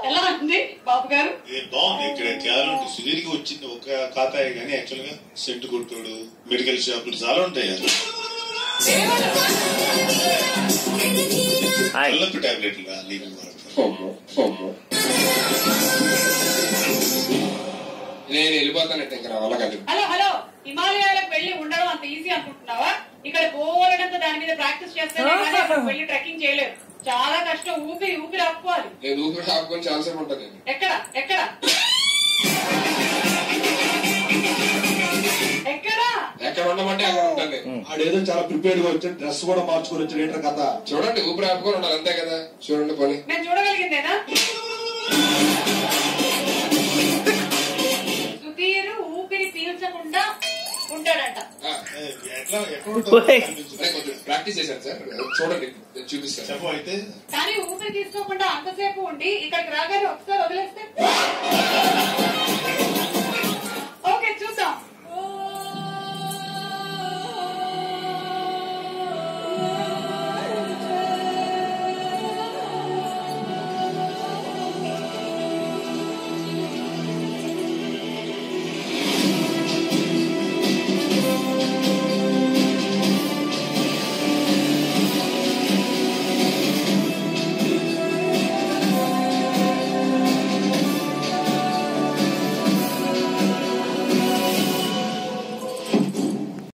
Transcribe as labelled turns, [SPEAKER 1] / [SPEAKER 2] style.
[SPEAKER 1] ఎలా ఉంది బాబు గారు
[SPEAKER 2] ఇది బాగుంది ఇక్కడ కేవలం సుధీర్కి వచ్చింది ఒక ఖాతాయే కానీ యాక్చువల్ గా సెంటు కొట్టుడు మెడికల్ షాపులు చాలా ఉంటాయి కదా
[SPEAKER 3] హాయ్
[SPEAKER 2] కళ్ళపు టాబ్లెట్లు లీగల్ వరకు
[SPEAKER 4] అమ్మో, అమ్మో. నేను వెళ్ళిపోతానంటే ఇంకా రావాల కాదు
[SPEAKER 1] హలో హలో హిమాలయాలకు వెళ్ళి ఉండడం అంత ఈజీ అనుకుంటున్నావా ఇక్కడ పోలడంతో దాని మీద ప్రాక్టీస్ చేస్తేనే కానీ అక్కడ వెళ్ళి ట్రెక్కింగ్ చేయలేరు చాలా కష్టం ఊపిరి ఊపిరి ఆపుకోవాలి
[SPEAKER 4] నేను ఊపిరి ఆపుకొని చాలాసేపు ఉంటాను నేను
[SPEAKER 1] ఎక్కడ ఎక్కడ ఎక్కడ
[SPEAKER 4] ఎక్కడ ఉండమంటే అక్కడ ఉంటాను నేను
[SPEAKER 5] ఆడేదో చాలా ప్రిపేర్డ్ గా వచ్చాడు డ్రెస్ కూడా మార్చుకొని వచ్చాడు ఏంటర్ కథ
[SPEAKER 4] చూడండి ఊపిరి ఆపుకొని ఉండాలి అంతే కదా చూడండి పోనీ
[SPEAKER 1] నేను చూడగలిగిందేనా సుధీర్ ఊపిరి పీల్చకుండా ఉంటాడంట
[SPEAKER 4] ఆ,
[SPEAKER 2] ఏ, ఎట్లా ఎక్కడ ఉంటుందో కనిపించదు.
[SPEAKER 4] అదే కొంచెం ప్రాక్టీస్ చేశాను సార్ చూడండి నేను చూపిస్తాను
[SPEAKER 2] చెప్పు అయితే
[SPEAKER 1] కానీ ఊపిరి తీసుకోకుండా అంతసేపు ఉండి ఇక్కడికి రాగానే ఒకసారి వదిలేస్తే